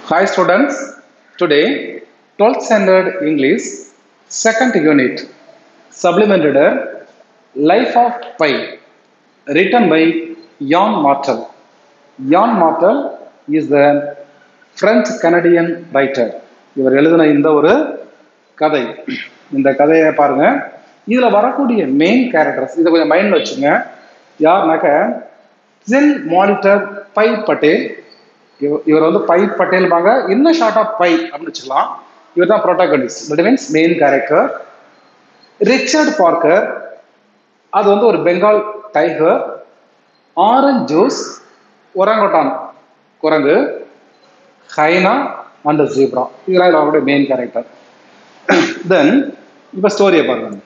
Hi students, today 12th standard English second unit supplemented Life of Pi written by Jan Martel. Jan Martel is the French Canadian writer. இவர் எழுதின இந்த ஒரு கதை இந்த கதையை பாருங்க இதுல வரக்கூடிய மெயின் கேரக்டர்ஸ் இதை கொஞ்சம் மைண்ட்ல வச்சுங்க யாருனாக்க ஜில் மானிட்டர் பை பட்டேல் இவ- இவர் வந்து பை பட்டேல்பாங்க இன்னும் ஷார்ட் ஆஃப் பை அப்படின்னு வச்சுக்கலாம் இவர் தான் protagonist that means main character Richard Parker அது வந்து ஒரு Bengal tiger orange juice orangutan குரங்கு ஹைனா அண்ட் ஜீப்ரா இதெல்லாம் அவருடைய மெயின் கேரக்டர் தென் இப்போ ஸ்டோரியை பாருங்க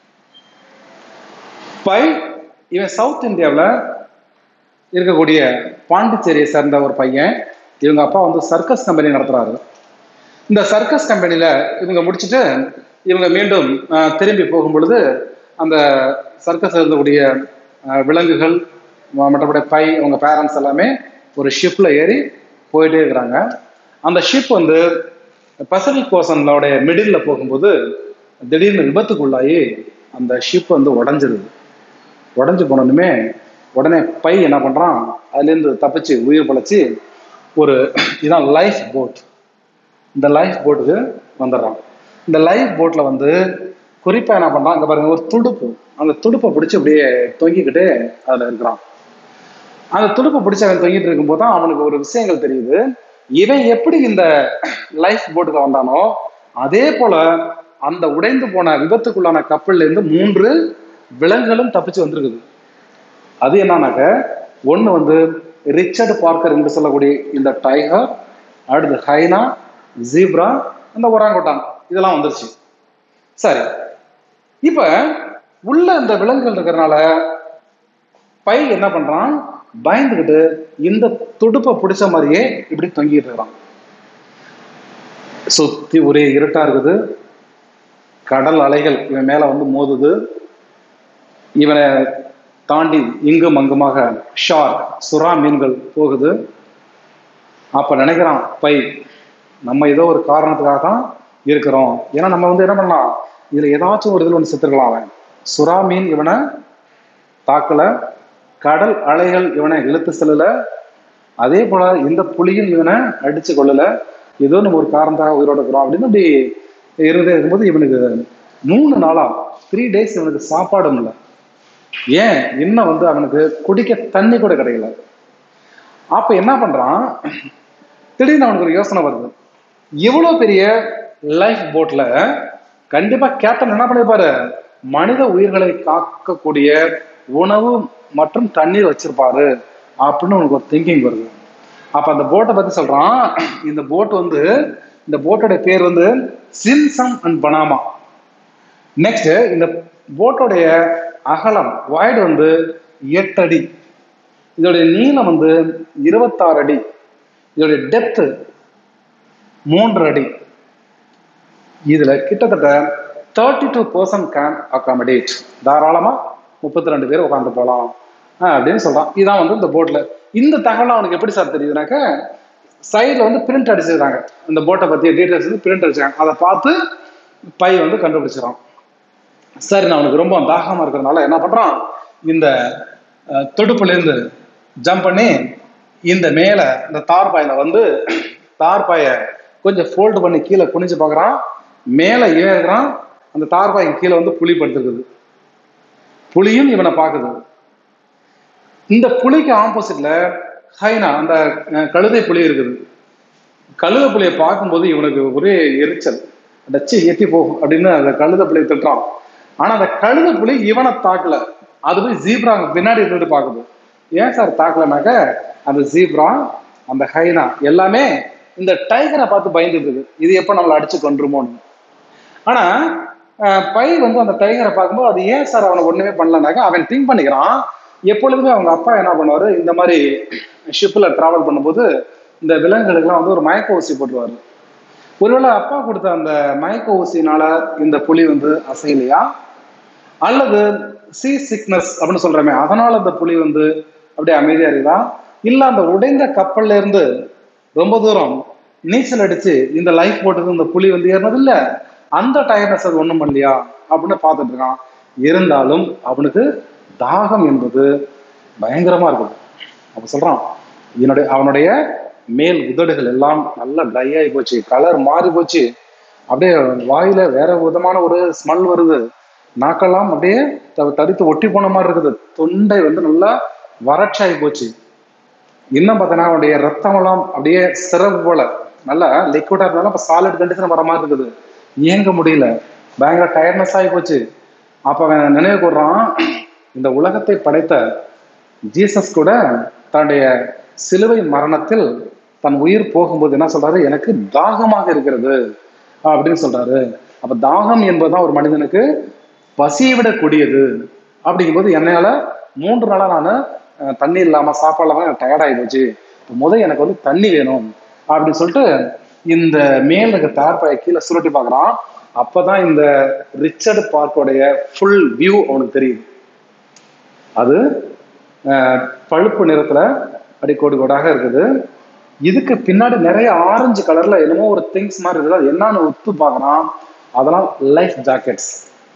பை இவன் சவுத் இந்தியாவில் இருக்கக்கூடிய பாண்டிச்சேரியை சேர்ந்த ஒரு பையன் இவங்க அப்பா வந்து சர்க்கஸ் கம்பெனி நடத்துறாரு இந்த சர்க்கஸ் கம்பெனியில் இவங்க முடிச்சுட்டு இவங்க மீண்டும் அஹ், திரும்பி போகும் பொழுது அந்த சர்க்கஸ் இருக்கக்கூடிய அஹ், விலங்குகள் ம- மற்றபடி பை அவங்க பேரண்ட்ஸ் எல்லாமே ஒரு ஷிப்பில் ஏறி போயிட்டே இருக்கிறாங்க அந்த ஷிப் வந்து பசிபிக் ஓசனோடைய மிடில்ல போகும்போது திடீர்னு விபத்துக்குள்ளாகி அந்த ஷிப் வந்து உடஞ்சிருது உடஞ்சு போனதுமே உடனே பை என்ன பண்றான் அதுலேருந்து தப்பிச்சு உயிர் பழைச்சு ஒரு இதான் லைஃப் போட் இந்த லைஃப் போட்டுக்கு வந்துடுறான் இந்த லைஃப் போட்ல வந்து குறிப்பா என்ன பண்றான் அங்க பாருங்க ஒரு துடுப்பு அந்த துடுப்பை பிடிச்சி அப்படியே தொங்கிக்கிட்டு அதுல இருக்கிறான் அந்த துடுப்பை பிடிச்சி அவன் தொங்கிட்டு இருக்கும்போது தான் அவனுக்கு ஒரு விஷயங்கள் தெரியுது இவன் எப்படி இந்த லைஃப் போட்டுக்கு வந்தானோ அதே போல அந்த உடைந்து போன விபத்துக்குள்ளான கப்பல்ல இருந்து மூன்று விலங்குகளும் தப்பிச்சு வந்திருக்குது அது என்னன்னாக்க ஒண்ணு வந்து ரிச்சர்ட் பார்க்கர் என்று சொல்லக்கூடிய இந்த டைகர் அடுத்து ஹைனா ஜீப்ரா இந்த ஒராங்குட்டான் இதெல்லாம் வந்துருச்சு சரி இப்ப உள்ள இந்த விலங்குகள் இருக்கிறதுனால பை என்ன பண்றான் பயந்துகிட்டு இந்த துடுப்பை பிடிச்ச மாதிரியே இப்படி தொங்கிட்டு இருக்கிறான் சுத்தி ஒரே இருட்டா இருக்குது கடல் அலைகள் இவன் மேல வந்து மோதுது இவனை தாண்டி இங்கும் அங்குமாக ஷார்க் சுறா மீன்கள் போகுது அப்ப நினைக்கிறான் பை நம்ம ஏதோ ஒரு காரணத்துக்காக தான் இருக்கிறோம் ஏன்னா நம்ம வந்து என்ன பண்ணலாம் இதுல ஏதாச்சும் ஒரு இதில் ஒன்று செத்துருக்கலாம் அவன் சுறா மீன் இவனை தாக்கல கடல் அலைகள் இவனை இழுத்து செல்லல அதே போல இந்த புலியும் இவனை அடிச்சு கொள்ளல ஏதோ நம்ம ஒரு காரணத்தாக உயிரோட இருக்கிறோம் அப்படின்னு அப்படி இருந்தே இருக்கும்போது இவனுக்கு மூணு நாளா த்ரீ டேஸ் இவனுக்கு சாப்பாடும் இல்லை ஏன் இன்னும் வந்து அவனுக்கு குடிக்க தண்ணி கூட கிடைக்கல அப்ப என்ன பண்றான் திடீர்னு அவனுக்கு ஒரு யோசனை வருது இவ்வளவு பெரிய லைஃப் போட்ல கண்டிப்பா கேப்டன் என்ன பண்ணிருப்பாரு மனித உயிர்களை காக்கக்கூடிய உணவு மற்றும் தண்ணீர் வச்சிருப்பாரு அப்படின்னு உனக்கு ஒரு திங்கிங் வருது அப்ப அந்த போட்டை பத்தி சொல்றான் இந்த போட் வந்து இந்த போட்டோட பேர் வந்து சின்சம் அண்ட் பனாமா நெக்ஸ்ட் இந்த போட்டோடைய அகலம் வாய்டு வந்து எட்டு அடி இதோடைய நீளம் வந்து இருபத்தாறு அடி இதோடைய டெப்த் மூன்று அடி இதுல கிட்டத்தட்ட thirty two percent can accommodate தாராளமா முப்பத்தி ரெண்டு பேர் உட்காந்து போகலாம் ஆஹ் அப்படின்னு சொல்றான் இதான் வந்து இந்த போட்ல இந்த தகவல் அவனுக்கு எப்படி சார் தெரியுதுனாக்க சைடில் வந்து பிரிண்ட் அடிச்சிருக்காங்க இந்த போட்டை பத்திய டீட்டெயில்ஸ் வந்து பிரிண்ட் அடிச்சாங்க அதை பார்த்து பை வந்து கண்டுபிடிச்சிடறான் சரி நான் அவனுக்கு ரொம்ப தாகமா இருக்கிறதுனால என்ன பண்றான் இந்த அஹ், துடுப்புல இருந்து ஜம்ப் பண்ணி இந்த மேல இந்த தார்பாயில வந்து தார்பாய கொஞ்சம் ஃபோல்டு பண்ணி கீழே குனிஞ்சு பார்க்கறான் மேல இவன் இருக்கிறான் அந்த தார்பாய்க்கு கீழே வந்து புலி படுத்துருக்குது புலியும் இவனை பார்க்குது இந்த புலிக்கு ஆப்போசிட்ல ஹைனா அந்த அஹ், கழுதை புலி இருக்குது கழுதை புலியை பார்க்கும்போது இவனுக்கு ஒரே எரிச்சல் டச்சு ஏத்தி போகும் அப்படின்னு அந்த கழுதை புலியை திட்டுறான் ஆனா அந்த கழுதை புலி இவனை தாக்கல அது போய் ஜீப்ரா பின்னாடி இருந்துட்டு பார்க்குது ஏன் சார் தாக்கலனாக்க அந்த ஜீப்ரா அந்த ஹைனா எல்லாமே இந்த டைகரை பார்த்து பயந்துட்டு இருக்கு இது எப்போ நம்மளை அடிச்சு கொண்டுருமோன்னு ஆனா அஹ், பை வந்து அந்த டைகரை பார்க்கும்போது அது ஏன் சார் அவனை ஒண்ணுமே பண்ணலனாக்க அவன் திங்க் பண்ணிக்கிறான் எப்பொழுதுமே அவங்க அப்பா என்ன பண்ணுவாரு இந்த மாதிரி ஷிப்ல டிராவல் பண்ணும்போது இந்த விலங்குகளுக்கெல்லாம் வந்து ஒரு மயக்க ஊசி போட்டுருவாரு ஒருவேளை அப்பா கொடுத்த அந்த மயக்க ஊசினால இந்த புலி வந்து அசையலையா அல்லது சீ சிக்னஸ் அப்படின்னு சொல்றமே அதனால அந்த புலி வந்து அப்படியே அமைதியா இருக்குதா இல்ல அந்த உடைந்த கப்பல்ல இருந்து ரொம்ப தூரம் நீச்சல் அடிச்சு இந்த லைஃப் போட்டது இந்த புலி வந்து ஏறினது இல்ல அந்த டயர்னஸ் அது ஒண்ணும் இல்லையா அப்படின்னு பார்த்துட்டு இருக்கான் இருந்தாலும் அவனுக்கு தாகம் என்பது பயங்கரமா இருக்குது அப்ப சொல்றான் என்னுடைய அவனுடைய மேல் உதடுகள் எல்லாம் நல்லா ட்ரை ஆகி போச்சு கலர் மாறி போச்சு அப்படியே வாயில வேற விதமான ஒரு ஸ்மெல் வருது நாக்கெல்லாம் அப்படியே த- தடித்து ஒட்டி போன மாதிரி இருக்குது தொண்டை வந்து நல்லா வறட்சியாகி போச்சு இன்னும் பார்த்தீங்கன்னா அவனுடைய ரத்தம் எல்லாம் அப்படியே சிறப்பு போல நல்லா லிக்விடா இருந்தாலும் இப்போ சாலிட் கண்டிஷன் வர மாதிரி இருக்குது இயங்க முடியல பயங்கர டயர்னஸ் ஆகி போச்சு அப்ப அவன் நினைவு கூடுறான் இந்த உலகத்தை படைத்த ஜீசஸ் கூட தன்னுடைய சிலுவை மரணத்தில் தன் உயிர் போகும்போது என்ன சொல்றாரு எனக்கு தாகமாக இருக்கிறது அப்படின்னு சொல்றாரு அப்ப தாகம் என்பதுதான் ஒரு மனிதனுக்கு பசியை விட கொடியது அப்படிங்கும்போது என்னால மூன்று நாளா நான் தண்ணி இல்லாம சாப்பாடு இல்லாம டயர்ட் ஆகி போச்சு இப்ப முத எனக்கு வந்து தண்ணி வேணும் அப்படின்னு சொல்லிட்டு இந்த மேல இருக்க தார்பாயை கீழே சுருட்டி பார்க்கறான் அப்பதான் இந்த ரிச்சர்ட் பார்க்கோடைய ஃபுல் வியூ அவனுக்கு தெரியுது அது அஹ், பழுப்பு நிறத்துல அடி கோடு கோடாக இருக்குது இதுக்கு பின்னாடி நிறைய ஆரஞ்சு கலர்ல என்னமோ ஒரு திங்ஸ் மாதிரி இருக்குது அது என்னன்னு உத்து பார்க்கறான் அதெல்லாம் லைஃப் ஜாக்கெட்ஸ்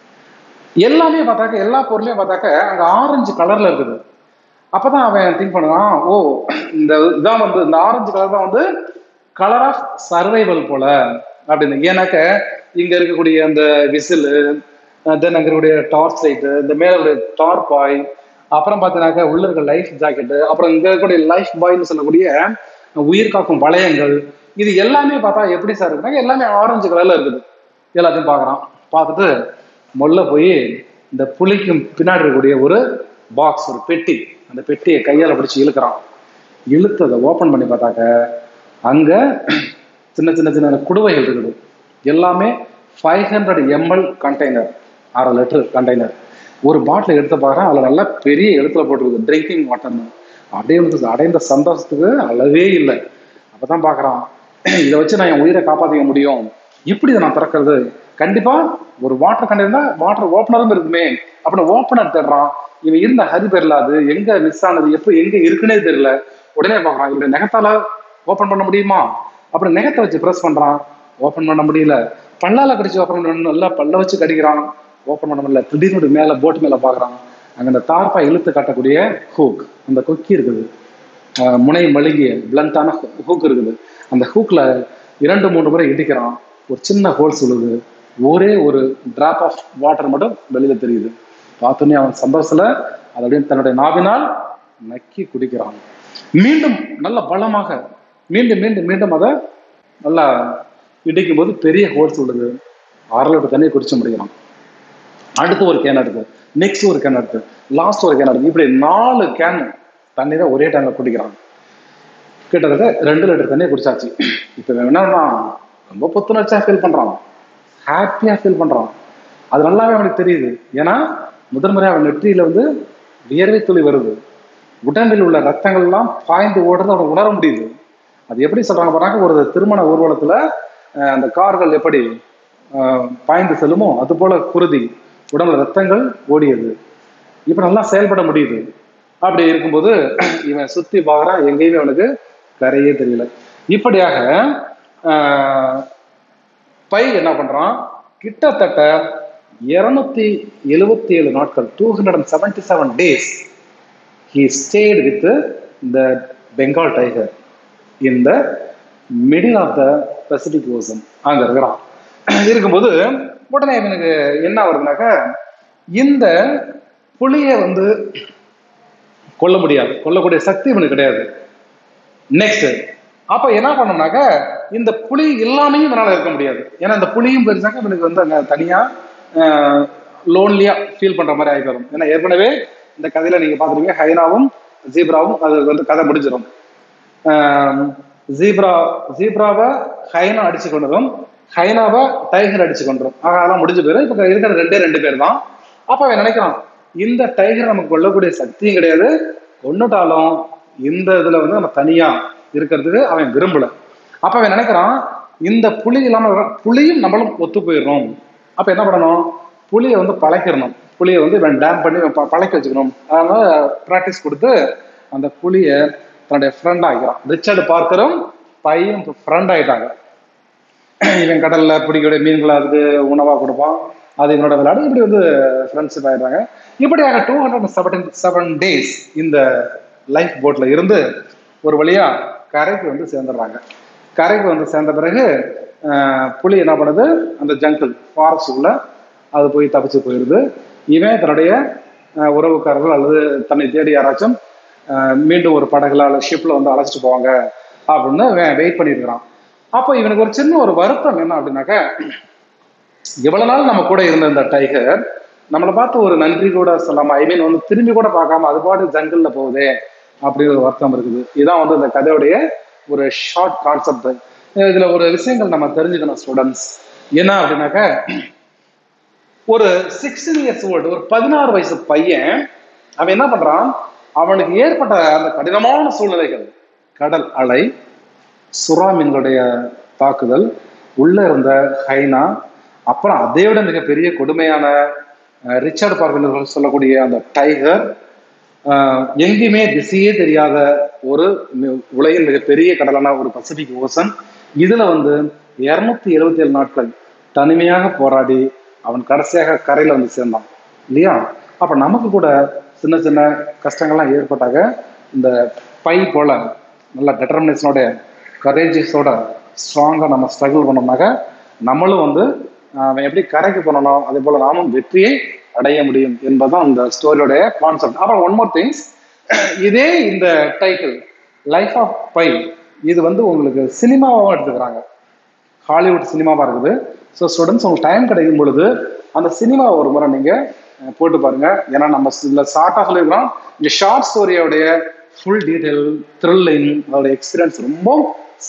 எல்லாமே பார்த்தாக்க எல்லா பொருளையும் பார்த்தாக்க அங்க ஆரஞ்சு கலர்ல இருக்குது அப்பதான் அவன் திங்க் பண்ணுவான் ஓ இந்த இதான் வந்து இந்த ஆரஞ்சு கலர் தான் வந்து கலர் ஆஃப் சர்வைவல் போல அப்படின்னு ஏன்னாக்க இங்க இருக்கக்கூடிய அந்த விசிலு தென் அங்க இருக்கக்கூடிய டார்ச் லைட்டு இந்த மேல இருக்கக்கூடிய டார்பாய் அப்புறம் பார்த்தீங்கன்னாக்க உள்ள இருக்க லைஃப் ஜாக்கெட்டு அப்புறம் இங்க இருக்கக்கூடிய லைஃப் பாய்னு சொல்லக்கூடிய உயிர் காக்கும் வளையங்கள் இது எல்லாமே பார்த்தா எப்படி சார் இருக்குன்னா எல்லாமே ஆரஞ்சு கலர்ல இருக்குது எல்லாத்தையும் பார்க்கறான் பார்த்துட்டு மொல்ல போய் இந்த புலிக்கு பின்னாடி இருக்கக்கூடிய ஒரு பாக்ஸ் ஒரு பெட்டி அந்த பெட்டியை கையால பிடிச்சு இழுக்கிறான் இழுத்து அதை ஓப்பன் பண்ணி பார்த்தாக்க அங்க சின்ன சின்ன சின்ன குடுவைகள் இருக்குது எல்லாமே ஃபைவ் ஹண்ட்ரட் எம்எல் கண்டெய்னர் அரை லிட்டர் கண்டெய்னர் ஒரு பாட்டில் எடுத்து பார்க்குறேன் அதில் நல்லா பெரிய எழுத்துல போட்டிருக்கு ட்ரிங்கிங் வாட்டர்னு அப்படியே வந்து அடைந்த சந்தோஷத்துக்கு அளவே இல்லை அப்பதான் பார்க்கறான் இதை வச்சு நான் என் உயிரை காப்பாற்றிக்க முடியும் எப்படி இதை நான் திறக்கிறது கண்டிப்பா ஒரு வாட்டர் கண்டெய்னர் வாட்டர் ஓப்பனரும் இருக்குமே அப்படின்னு ஓப்பனர் தேடுறான் இவன் இருந்த ஹரி பேர்ல அது எங்க மிஸ் ஆனது எப்போ எங்க இருக்குன்னே தெரியல உடனே பார்க்கறான் இவருடைய நெகத்தால ஓப்பன் பண்ண முடியுமா அப்புறம் நெகத்தை வச்சு ப்ரெஸ் பண்றான் ஓப்பன் பண்ண முடியல பல்லால கடிச்சு ஓப்பன் பண்ணணும் நல்லா பல்ல வச்சு கடிக்கிறான் ஓப்பன் பண்ண முடியல திடீர்னு மேல போட் மேல பாக்குறான் அங்க அந்த தார்ப்பா இழுத்து காட்டக்கூடிய ஹூக் அந்த கொக்கி இருக்குது ஆஹ் முனை மழுகிய பிளண்டான ஹூக் இருக்குது அந்த ஹூக்ல இரண்டு மூன்று முறை இடிக்கிறான் ஒரு சின்ன ஹோல்ஸ் விழுது ஒரே ஒரு டிராப் ஆஃப் வாட்டர் மட்டும் வெளியில தெரியுது பார்த்தோன்னே அவன் சந்தோஷத்துல அதை அப்படியே தன்னுடைய நாவினால் நக்கி குடிக்கிறான் மீண்டும் நல்ல பலமாக மீண்டும் மீண்டும் மீண்டும் அதை நல்லா இடிக்கும் போது பெரிய ஹோல்ஸ் விழுது அரை லிட்டர் தண்ணியை குடிச்சு முடிக்கிறான் அடுத்து ஒரு கேன் எடுத்து நெக்ஸ்ட் ஒரு கேன் எடுத்து லாஸ்ட் ஒரு கேன் எடுத்து இப்படி நாலு கேன் தண்ணி தான் ஒரே டைம்ல குடிக்கிறான் கிட்டத்தட்ட ரெண்டு லிட்டர் தண்ணியை குடிச்சாச்சு இப்போ என்னன்னா ரொம்ப புத்துணர்ச்சியா ஃபீல் பண்றான் ஹாப்பியா ஃபீல் பண்றான் அது நல்லாவே அவனுக்கு தெரியுது ஏன்னா முதல் முறை அவன் நெற்றியில வந்து வியர்வை துளி வருது உடம்பில் உள்ள ரத்தங்கள் எல்லாம் பாய்ந்து ஓடுறது அவனை உணர முடியுது அது எப்படி சொல்றாங்க பாருங்க ஒரு திருமண ஊர்வலத்துல அஹ், அந்த கார்கள் எப்படி அஹ், பாய்ந்து செல்லுமோ அது போல குருதி உடம்புல ரத்தங்கள் ஓடியது இப்ப நல்லா செயல்பட முடியுது அப்படி இருக்கும்போது இவன் சுத்தி பார்க்கறான் எங்கேயுமே அவனுக்கு கரையே தெரியல இப்படியாக ஆஹ், பை என்ன பண்றான் கிட்டத்தட்ட இருநூத்தி எழுபத்தி ஏழு நாட்கள் two hundred and seventy seven days he stayed with the Bengal tiger in the middle of the Pacific Ocean அங்க இருக்கிறான் இருக்கும்போது உடனே இவனுக்கு என்ன வருதுனாக்கா இந்த புலியை வந்து கொல்ல முடியாது கொல்லக்கூடிய சக்தி இவனுக்கு கிடையாது நெக்ஸ்ட் அப்ப என்ன பண்ணோம்னாக்க இந்த புலி இல்லாமையும் இவனால இருக்க முடியாது ஏன்னா இந்த புலியும் பெருசாக்க இவனுக்கு வந்து அங்க தனியா லோன்லியா ஃபீல் பண்ற மாதிரி ஆகி வரும் ஏன்னா ஏற்கனவே இந்த கதையில நீங்க பாத்துருக்கீங்க ஹைனாவும் ஜீப்ராவும் அது வந்து கதை முடிஞ்சிடும் ஜீப்ரா ஜீப்ராவை ஹைனா அடிச்சு கொண்டதும் ஹைனாவை டைகர் அடிச்சு கொண்டதும் ஆக அதெல்லாம் முடிஞ்ச பேரு இப்ப இருக்கிற ரெண்டே ரெண்டு பேர் தான் அப்ப அவன் நினைக்கிறான் இந்த டைகர் நமக்கு கொல்லக்கூடிய சக்தியும் கிடையாது கொன்னுட்டாலும் இந்த இதுல வந்து நம்ம தனியா இருக்கிறதுக்கு அவன் விரும்பல அப்ப அவன் நினைக்கிறான் இந்த புலி இல்லாம புலியும் நம்மளும் ஒத்து போயிடணும் அப்ப என்ன பண்ணணும் புலியை வந்து பழக்கிடணும் புலியை வந்து இவன் டேம் பண்ணி இவன் ப- பழக்க வச்சுக்கணும் அதனால ப்ராக்டிஸ் கொடுத்து அந்த புலியை தன்னுடைய ஃப்ரெண்ட் ஆகிறான் ரிச்சர்டு பார்க்கரும் பையன் ஃப்ரெண்ட் ஆயிட்டாங்க இவன் கடல்ல பிடிக்கக்கூடிய மீன்களை அதுக்கு உணவா கொடுப்பான் அது இவனோட விளையாடு இப்படி வந்து ஃப்ரெண்ட்ஷிப் ஆயிடுறாங்க இப்படியாக two hundred seventy seven days இந்த லைஃப் போட்ல இருந்து ஒரு வழியா கரைக்கு வந்து சேர்ந்துடுறாங்க கரைக்கு வந்து சேர்ந்த பிறகு ஆஹ், புலி என்ன பண்ணுது அந்த ஜங்கிள் ஃபாரஸ்ட் உள்ள அது போய் தப்பிச்சு போயிடுது இவன் தன்னுடைய ஆஹ், உறவுக்காரர்கள் அல்லது தன்னை தேடி யாராச்சும் ஆஹ், மீண்டும் ஒரு படகுல அல்லது ஷிப்ல வந்து அழைச்சிட்டு போவாங்க அப்படின்னு வெயிட் பண்ணிட்டு இருக்கிறான் அப்போ இவனுக்கு ஒரு சின்ன ஒரு வருத்தம் என்ன அப்படின்னாக்க இவ்வளவு நாள் நம்ம கூட இருந்த இந்த டைகர் நம்மளை பார்த்து ஒரு நன்றி கூட சொல்லாம ஐ மீன் வந்து திரும்பி கூட பார்க்காம அது பாட்டு ஜங்கிள்ல போகுதே அப்படின்னு ஒரு வருத்தம் இருக்குது இதுதான் வந்து இந்த கதையுடைய ஒரு ஷார்ட் கான்செப்ட் இதுல ஒரு விஷயங்கள் நம்ம தெரிஞ்சுக்கணும் ஸ்டூடெண்ட்ஸ் என்ன அப்படின்னாக்க ஒரு சிக்ஸ்டீன் இயர்ஸ் ஓல்டு ஒரு பதினாறு வயசு பையன் அவன் என்ன பண்றான் அவனுக்கு ஏற்பட்ட அந்த கடினமான சூழ்நிலைகள் கடல் அலை சுறா மீன்களுடைய தாக்குதல் உள்ள இருந்த ஹைனா அப்புறம் அதை விட மிகப்பெரிய கொடுமையான அஹ், ரிச்சர்ட் பார்க்கர்கள் சொல்லக்கூடிய அந்த டைகர் ஆஹ், எங்கேயுமே திசையே தெரியாத ஒரு மி- உலகின் மிகப்பெரிய கடலான ஒரு பசிபிக் ஓசன் இதுல வந்து இருநூத்தி எழுபத்தி ஏழு நாட்கள் தனிமையாக போராடி அவன் கடைசியாக கரையில வந்து சேர்ந்தான் இல்லையா அப்ப நமக்கு கூட சின்ன சின்ன கஷ்டங்கள்லாம் ஏற்பட்டாக இந்த பை போல நல்ல டெட்டர்மினேஷனோட கரேஜஸோட ஸ்ட்ராங்கா நம்ம ஸ்ட்ரகிள் பண்ணோம்னாக்க நம்மளும் வந்து ஆஹ், அவன் எப்படி கரைக்கு போனோம் அதே போல நாமும் வெற்றியை அடைய முடியும் என்பதுதான் இந்த ஸ்டோரியோடைய கான்செப்ட் அப்புறம் ஒன் மோர் திங்ஸ் இதே இந்த டைட்டில் லைஃப் ஆஃப் பை இது வந்து உங்களுக்கு சினிமாவாகவும் எடுத்துக்கிறாங்க ஹாலிவுட் சினிமாவா இருக்குது ஸோ ஸ்டூடெண்ட்ஸ் உங்களுக்கு டைம் கிடைக்கும் பொழுது அந்த சினிமா ஒரு முறை நீங்க அஹ், போட்டு பாருங்க ஏன்னா நம்ம இதுல ஷார்ட்டாக சொல்லியிருக்கிறோம் இந்த ஷார்ட் ஸ்டோரியோடைய ஃபுல் டீட்டெயில் த்ரில்லிங் அதோட எக்ஸ்பீரியன்ஸ் ரொம்ப